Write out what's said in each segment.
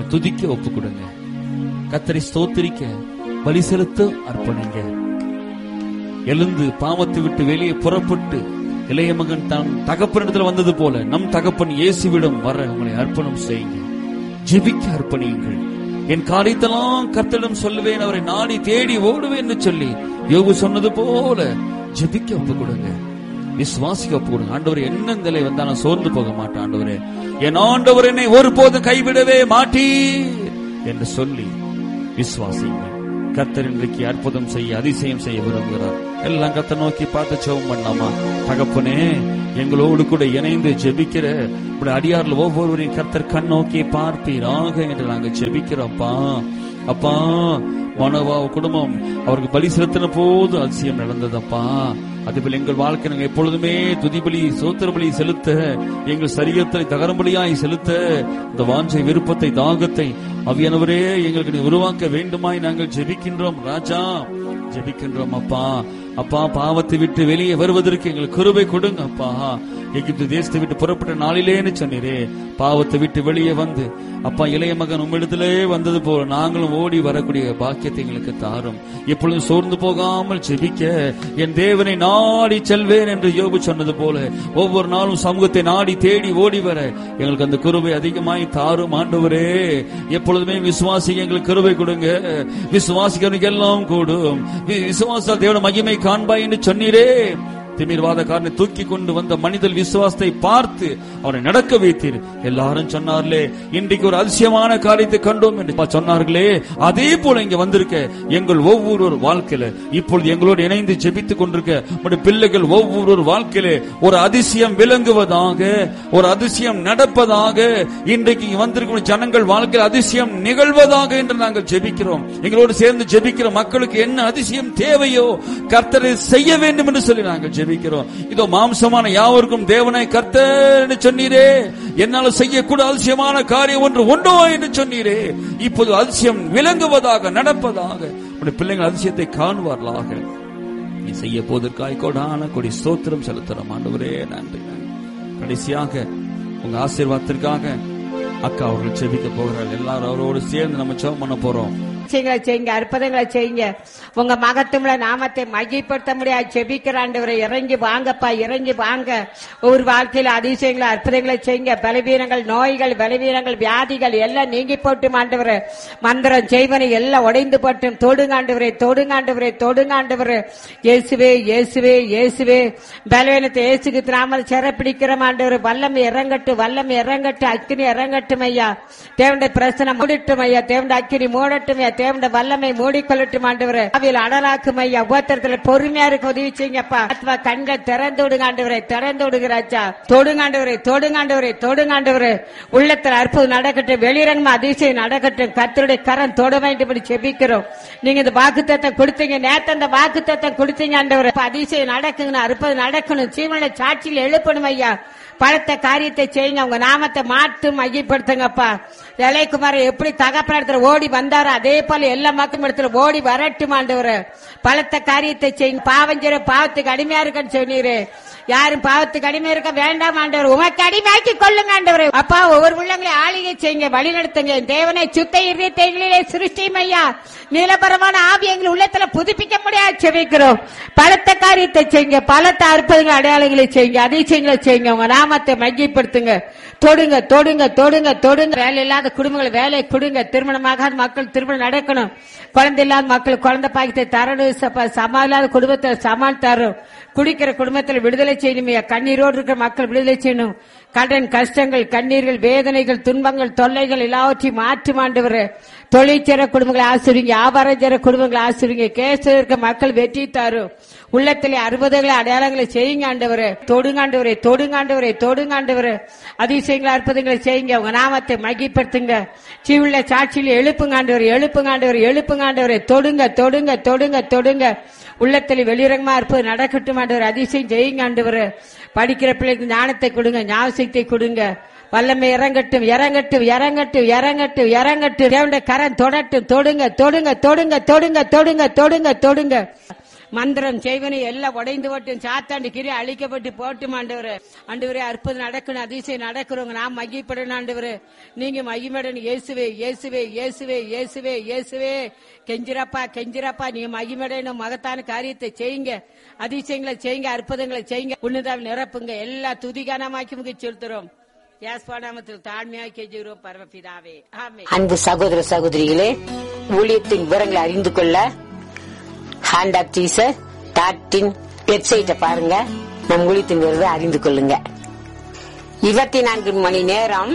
அவரை துதிக்க ஒப்பு கொடுங்க கத்தரை ஸ்தோத்திரிக்க பலி செலுத்த அர்ப்பணிங்க எழுந்து பாவத்தை விட்டு வெளியே புறப்பட்டு இளைய மகன் தான் தகப்பனிடத்தில் வந்தது போல நம் தகப்பன் இயேசுவிடம் வர உங்களை அர்ப்பணம் செய்யுங்க ஜெபிக்க அர்ப்பணியுங்கள் என் காரியத்தெல்லாம் கர்த்தரிடம் சொல்லுவேன் அவரை நாடி தேடி ஓடுவேன் என்று சொல்லி யோகு சொன்னது போல ஜெபிக்க ஒப்பு கொடுங்க விசுவாசிக்க ஒப்பு கொடுங்க ஆண்டவர் என்ன நிலை வந்தா நான் சோர்ந்து போக மாட்டேன் ஆண்டவரே என் ஆண்டவர் என்னை ஒருபோதும் கைவிடவே மாட்டீர் என்று சொல்லி விசுவாசியுங்கள் கர்த்தர் இன்றைக்கு அற்புதம் செய்ய அதிசயம் செய்ய விரும்புகிறார் எல்லாம் கத்த நோக்கி பார்த்து ஜெபம் பண்ணலாமா தகப்பனே எங்களோடு கூட இணைந்து ஜெபிக்கிற இப்படி அடியார்ல ஒவ்வொருவரையும் கர்த்தர் கண் நோக்கி பார்ப்பீராக என்று நாங்க ஜெபிக்கிறோம்ப்பா அப்பா மனவா குடும்பம் அவருக்கு பலி செலுத்தின போது அதிசயம் நடந்ததப்பா அதுபோல் எங்கள் வாழ்க்கை நாங்கள் எப்பொழுதுமே துதிபலி சோத்திர பலி செலுத்த எங்கள் சரீரத்தை தகரம்பலியாய் செலுத்த இந்த வாஞ்சை விருப்பத்தை தாகத்தை அவியானவரே எங்களுக்கு நீ உருவாக்க வேண்டுமாய் நாங்கள் ஜெபிக்கின்றோம் ராஜா ஜெபிக்கின்றோம் அப்பா அப்பா பாவத்தை விட்டு வெளியே வருவதற்கு எங்களுக்கு கிருபை கொடுங்க அப்பா எகிப்து தேசத்தை விட்டு புறப்பட்ட நாளிலேன்னு சொன்னீரே பாவத்தை விட்டு வெளியே வந்து அப்பா இளைய மகன் உம்மிடத்திலே வந்தது போல நாங்களும் ஓடி வரக்கூடிய பாக்கியத்தை எங்களுக்கு தாரும் எப்பொழுதும் சோர்ந்து போகாமல் ஜெபிக்க என் தேவனை நாடி செல்வேன் என்று யோபு சொன்னது போல ஒவ்வொரு நாளும் சமூகத்தை நாடி தேடி ஓடி வர எங்களுக்கு அந்த கிருபை அதிகமாய் தாரும் ஆண்டவரே எப்பொழுதுமே விசுவாசி எங்களுக்கு கிருபை கொடுங்க விசுவாசிக்கிறவனுக்கு எல்லாம் கூடும் வி- விசுவாச தேவன மகிமை காண்பாய் என்று சொன்னீரே திமிர்வாதக்காரனை தூக்கி கொண்டு வந்த மனிதர் விசுவாசத்தை பார்த்து அவனை நடக்க வைத்தீர் எல்லாரும் சொன்னார்களே இன்றைக்கு ஒரு அதிசயமான காரியத்தை கண்டோம் என்று சொன்னார்களே அதே போல இங்க வந்திருக்க எங்கள் ஒவ்வொரு வாழ்க்கையில இப்பொழுது எங்களோடு இணைந்து ஜெபித்துக் கொண்டிருக்க உம்முடைய பிள்ளைகள் ஒவ்வொரு வாழ்க்கையில ஒரு அதிசயம் விளங்குவதாக ஒரு அதிசயம் நடப்பதாக இன்றைக்கு இங்க வந்திருக்கும் ஜனங்கள் வாழ்க்கையில் அதிசயம் நிகழ்வதாக என்று நாங்கள் ஜெபிக்கிறோம் எங்களோடு சேர்ந்து ஜெபிக்கிற மக்களுக்கு என்ன அதிசயம் தேவையோ கர்த்தரை செய்ய வேண்டும் என்று சொல்லி நாங்கள் ஜெபிக்கிறோம் இதோ மாம்சமான யாவருக்கும் தேவனை கர்த்தர் என்று சொன்னீரே என்னால செய்யக்கூட அதிசயமான காரியம் ஒன்று உண்டோ என்று சொன்னீரே இப்போது அதிசயம் விளங்குவதாக நடப்பதாக உடைய பிள்ளைகள் அதிசயத்தை காணுவார்களாக நீ செய்ய போவதற்காய் கொடான கொடி ஸ்தோத்திரம் செலுத்துறோம் ஆண்டவரே நன்றி நன்றி. கடைசியாக உங்க ஆசீர்வாதத்திற்காக அக்கா அவர்கள் செபிக்க போகிறார்கள் எல்லாரும் அவரோடு சேர்ந்து நம்ம ஜெபம் பண்ண போறோம் அதிசயங்களை செய்யுங்க அற்புதங்களை செய்யுங்க உங்க மகத்துவ நாமத்தை மையப்படுத்த முடியாது செபிக்கிறாண்டவரை இறங்கி வாங்கப்பா இறங்கி வாங்க ஒரு வாழ்க்கையில அதிசயங்களை அற்புதங்களை செய்யுங்க பலவீனங்கள் நோய்கள் பலவீனங்கள் வியாதிகள் எல்லாம் நீங்கி போட்டு ஆண்டவரே மந்திரம் செய்வனை எல்லாம் உடைந்து போட்டும் தொடுங்காண்டவரே தொடுங்காண்டவரே தொடுங்காண்டவரே இயேசுவே இயேசுவே இயேசுவே பலவீனத்தை இயேசுக்கு நாமல் சிறப்பிடிக்கிற ஆண்டவர் வல்லம் இறங்கட்டும் வல்லம் இறங்கட்டும் அக்கினி இறங்கட்டும் ஐயா தேவண்ட பிரசனம் மூடட்டும் ஐயா தேவண்ட அக்கினி மூடட்டும் ஐயா தேவண்ட வல்லமை மூடிக்கொள்ளட்டும் ஆண்டவர் அவையில் அடலாக்கும் ஐயா உபத்திரத்துல பொறுமையா இருக்க உதவி செய்யுங்கப்பா ஆத்மா கண்கள் திறந்து விடுங்க ஆண்டவரே திறந்து விடுகிறாச்சா தொடுங்காண்டவரே தொடுங்காண்டவரே தொடுங்காண்டவரே உள்ளத்துல அற்புதம் நடக்கட்டும் வெளிரங்கமா அதிசயம் நடக்கட்டும் கர்த்தருடைய கரம் தொட வேண்டும்படி செபிக்கிறோம் நீங்க இந்த வாக்குத்தத்தை கொடுத்தீங்க நேத்து அந்த வாக்குத்தத்தை கொடுத்தீங்க ஆண்டவர் இப்ப அதிசயம் நடக்குங்கன்னு அற்புதம் நடக்கணும் சீவன சாட்சியில் எழுப்பணும் ஐயா பலத்த காரியத்தை செய்யுங்க உங்க நாமத்தை மாற்று மையப்படுத்துங்கப்பா இளையகுமார் எப்படி தகப்பன ஓடி வந்தாரோ அதே போல எல்லா மக்களும் இடத்துல ஓடி வரட்டும் ஆண்டவர் பலத்த காரியத்தை செய்யுங்க பாவம் செய்ற பாவத்துக்கு அடிமையா இருக்கன்னு சொன்னீரு யாரும் பாவத்துக்கு அடிமை இருக்க வேண்டாம் ஆண்டவர் உமக்கு அடிமையாக்கி கொள்ளுங்க ஆண்டவர் அப்பா ஒவ்வொரு உள்ளங்களை ஆளுகை செய்யுங்க வழி நடத்துங்க தேவனை சுத்த இருதயங்களிலே சிருஷ்டியும் ஐயா நீலபரமான ஆவி எங்கள் உள்ளத்துல புதுப்பிக்க முடியாது செவிக்கிறோம் பலத்த காரியத்தை செய்யுங்க பலத்த அற்புதங்கள் அடையாளங்களை செய்யுங்க அதிசயங்களை செய்யுங்க உங்க நாமத்தை மையப்படுத்துங்க தொடுங்க தொடுங்க தொடுங்க தொடுங்க வேலை இல்லாத குடும்பங்களை வேலை கொடுங்க திருமணமாகாத மக்கள் திருமணம் நடக்கணும் குழந்தை இல்லாத மக்கள் குழந்தை பாக்கியத்தை தரணும் ச- சமா இல்லாத குடும்பத்தை சமான் தரும் குடிக்கிற குடும்பத்தில் விடுதலை செய்யணும் ஐயா. கண்ணீரோடு இருக்கிற மக்கள் விடுதலை செய்யணும் கடன் கஷ்டங்கள் கண்ணீர்கள் வேதனைகள் துன்பங்கள் தொல்லைகள் எல்லாவற்றையும் மாற்றி மாண்டவர் தொழிற்சேர குடும்பங்களை ஆசிரிங்க வியாபாரம் சேர குடும்பங்களை ஆசிரிங்க கேஸ் இருக்க மக்கள் வெற்றி தரும் உள்ளத்திலே அறுபதுகளை அடையாளங்களை செய்யுங்க ஆண்டவரே தொடுங்காண்டவரே தொடுங்காண்டவரே தொடுங்காண்டவரே அதிசயங்களை அற்புதங்களை செய்யுங்க உங்க நாமத்தை மகிப்படுத்துங்க சீவுள்ள சாட்சியில் எழுப்புங்காண்டவர் எழுப்புங்காண்டவர் எழுப்புங்காண்டவரே தொடுங்க தொடுங்க தொடுங்க தொடுங்க உள்ளத்தில் வெளிரங்கமா இருப்பது நடக்கட்டும் ஆண்டவர் அதிசயம் செய்யுங்க ஆண்டவர் படிக்கிற பிள்ளைக்கு ஞானத்தை கொடுங்க ஞாபகத்தை கொடுங்க வல்லமை இறங்கட்டும் இறங்கட்டும் இறங்கட்டும் இறங்கட்டும் இறங்கட்டும் தேவனுடைய கரம் தொடட்டும் தொடுங்க தொடுங்க தொடுங்க தொடுங்க தொடுங்க தொடுங்க தொடுங்க மந்திரம் செய்வனை எல்லாம் உடைந்து போட்டும் சாத்தாண்டு கிரி அழிக்கப்பட்டு போட்டும் ஆண்டவரே ஆண்டவரே அற்புதம் நடக்கணும் அதிசயம் நடக்கிறவங்க நான் மகிப்படணும் ஆண்டவரே நீங்க மகிமடணும் இயேசுவே இயேசுவே இயேசுவே இயேசுவே இயேசுவே கெஞ்சிரப்பா கெஞ்சிரப்பா நீங்க மகிமடையணும் மகத்தான காரியத்தை செய்யுங்க அதிசயங்களை செய்யுங்க அற்புதங்களை செய்யுங்க உன்னதால் நிரப்புங்க எல்லா துதிகானமாக்கி முக செலுத்துறோம் யாஸ்பானாமத்தில் தாழ்மையாக்கி கெஞ்சுகிறோம் பரமபிதாவே ஆமே அன்பு சகோதர சகோதரிகளே ஊழியத்தின் விவரங்களை அறிந்து கொள்ள ஹேண்ட் ஆப் டீசர் டாட்டின் வெப்சைட்டை பாருங்க நம் ஊழியத்தின் விவரத்தை அறிந்து கொள்ளுங்க இருபத்தி நான்கு மணி நேரம்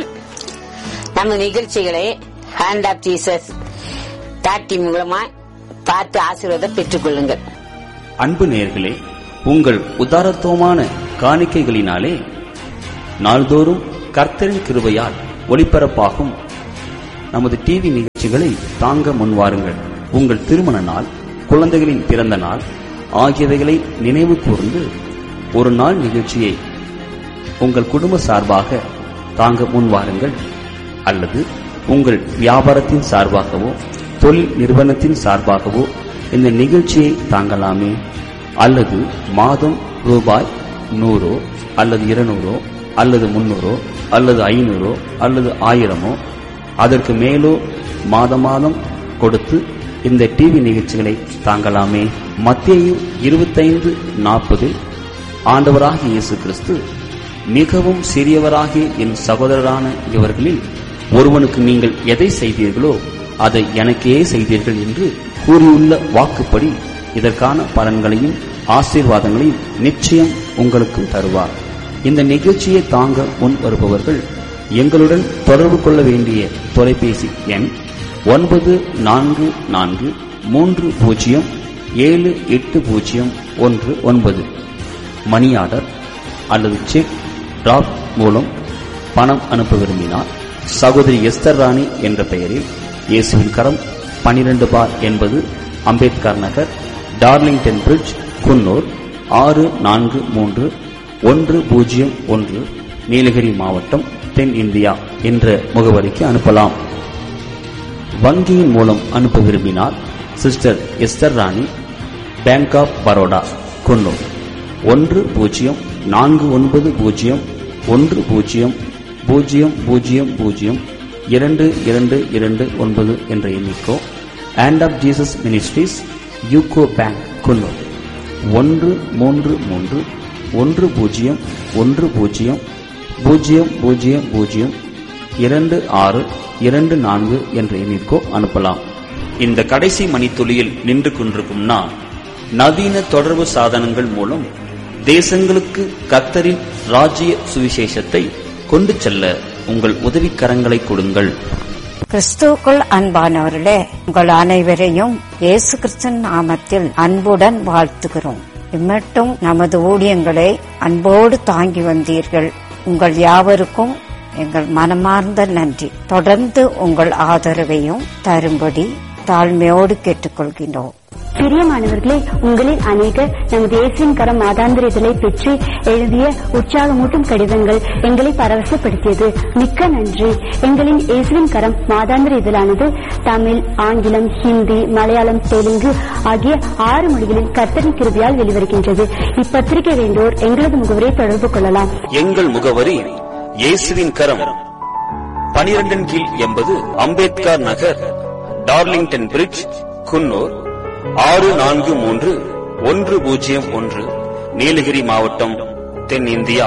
நம்ம நிகழ்ச்சிகளை ஹேண்ட் ஆப் டீசர்ஸ் டாட்டின் மூலமா பார்த்து ஆசீர்வாதம் பெற்றுக் கொள்ளுங்கள் அன்பு நேயர்களே உங்கள் உதாரத்துவமான காணிக்கைகளினாலே நாள்தோறும் கர்த்தரின் கிருபையால் ஒளிபரப்பாகும் நமது டிவி நிகழ்ச்சிகளை தாங்க முன்வாருங்கள் உங்கள் திருமண நாள் குழந்தைகளின் பிறந்த நாள் ஆகியவைகளை நினைவு கூர்ந்து ஒரு நாள் நிகழ்ச்சியை உங்கள் குடும்ப சார்பாக தாங்க முன்வாருங்கள் அல்லது உங்கள் வியாபாரத்தின் சார்பாகவோ தொழில் நிறுவனத்தின் சார்பாகவோ இந்த நிகழ்ச்சியை தாங்கலாமே அல்லது மாதம் ரூபாய் நூறோ அல்லது இருநூறோ அல்லது முன்னூறோ அல்லது ஐநூறோ அல்லது ஆயிரமோ அதற்கு மேலோ மாத மாதம் கொடுத்து இந்த டிவி நிகழ்ச்சிகளை தாங்கலாமே மத்திய இருபத்தைந்து நாற்பதில் ஆண்டவராகிய இயேசு கிறிஸ்து மிகவும் சிறியவராகிய என் சகோதரரான இவர்களில் ஒருவனுக்கு நீங்கள் எதை செய்தீர்களோ அதை எனக்கே செய்தீர்கள் என்று கூறியுள்ள வாக்குப்படி இதற்கான பலன்களையும் ஆசீர்வாதங்களையும் நிச்சயம் உங்களுக்கும் தருவார் இந்த நிகழ்ச்சியை தாங்க முன் வருபவர்கள் எங்களுடன் தொடர்பு கொள்ள வேண்டிய தொலைபேசி எண் ஒன்பது நான்கு நான்கு மூன்று பூஜ்ஜியம் ஏழு எட்டு பூஜ்ஜியம் ஒன்று ஒன்பது மணி ஆர்டர் அல்லது செக் டிராப் மூலம் பணம் அனுப்ப விரும்பினால் சகோதரி எஸ்தர் ராணி என்ற பெயரில் இயேசுவின் கரம் பனிரெண்டு பார் என்பது அம்பேத்கர் நகர் டார்லிங்டன் பிரிட்ஜ் குன்னூர் ஆறு நான்கு மூன்று ஒன்று பூஜ்ஜியம் ஒன்று நீலகிரி மாவட்டம் தென் இந்தியா என்ற முகவரிக்கு அனுப்பலாம் வங்கியின் மூலம் அனுப்ப விரும்பினால் sister Esther Rani bank of Baroda Coonoor ஒன்று பூஜ்ஜியம் நான்கு ஒன்பது பூஜ்ஜியம் ஒன்று பூஜ்ஜியம் பூஜ்ஜியம் பூஜ்ஜியம் பூஜ்ஜியம் இரண்டு இரண்டு இரண்டு ஒன்பது என்ற எண்ணிக்கோ hand of Jesus ministries UCO bank Coonoor ஒன்று மூன்று மூன்று ஒன்று பூஜ்ஜியம் ஒன்று பூஜ்ஜியம் பூஜ்ஜியம் பூஜ்ஜியம் பூஜ்ஜியம் இரண்டு ஆறு இரண்டு நான்கு என்ற எண்ணிற்கோ அனுப்பலாம் இந்த கடைசி மணித்துளியில் நின்று கொண்டிருக்கும் நான் நவீன தொடர்பு சாதனங்கள் மூலம் தேசங்களுக்கு கத்தரின் ராஜ்ய சுவிசேஷத்தை கொண்டு செல்ல உங்கள் உதவிக்கரங்களை கொடுங்கள் கிறிஸ்துவுக்குள் அன்பானவர்களே உங்கள் அனைவரையும் இயேசு கிறிஸ்தன் நாமத்தில் அன்புடன் வாழ்த்துகிறோம் இம்மட்டும் நமது ஊழியங்களை அன்போடு தாங்கி வந்தீர்கள் உங்கள் யாவருக்கும் எங்கள் மனமார்ந்த நன்றி தொடர்ந்து உங்கள் ஆதரவையும் தரும்படி தாழ்மையோடு கேட்டுக்கொள்கின்றோம் பிரியமானவர்களே உங்களில் அநேகர் நமது இயேசுவின் கரம் மாதாந்திர இதழை பெற்று எழுதிய உற்சாகமூட்டும் கடிதங்கள் எங்களை பரவசப்படுத்தியது மிக்க நன்றி எங்களின் இயேசுவின் கரம் மாதாந்திர இதழானது தமிழ் ஆங்கிலம் ஹிந்தி மலையாளம் தெலுங்கு ஆகிய ஆறு மொழிகளில் கர்த்தரின் கிருபியால் வெளிவருகின்றது இப்பத்திரிகை வேண்டோர் எங்களது முகவரை தொடர்பு கொள்ளலாம் எங்கள் முகவரி இயேசுவின் கரம் பனிரெண்டின் கீழ் எண்பது அம்பேத்கர் நகர் டார்லிங்டன் பிரிட்ஜ் குன்னூர் ஆறு நான்கு மூன்று ஒன்று பூஜ்ஜியம் ஒன்று நீலகிரி மாவட்டம் தென்னிந்தியா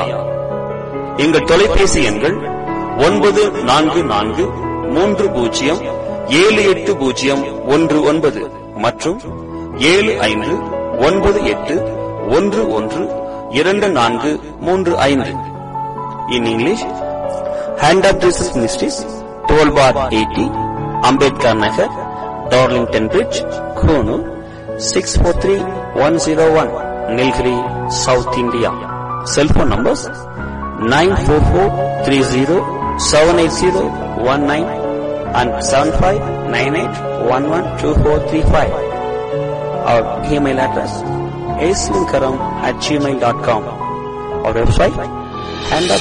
எங்கள் தொலைபேசி எண்கள் ஒன்பது நான்கு நான்கு மூன்று பூஜ்ஜியம் ஏழு எட்டு பூஜ்ஜியம் ஒன்று ஒன்பது மற்றும் ஏழு ஐந்து ஒன்பது எட்டு ஒன்று ஒன்று இரண்டு நான்கு மூன்று ஐந்து in English hand of Jesus ministries twelve bar eighty Ambedkar Nagar Darlington bridge Coonoor six four three one zero one Nilgiri south India cellphone numbers nine four four three zero seven eight zero one nine and seven five nine eight one one two four three five our email address ஏஸ்லிங்கரம் at Gmail dot com our website and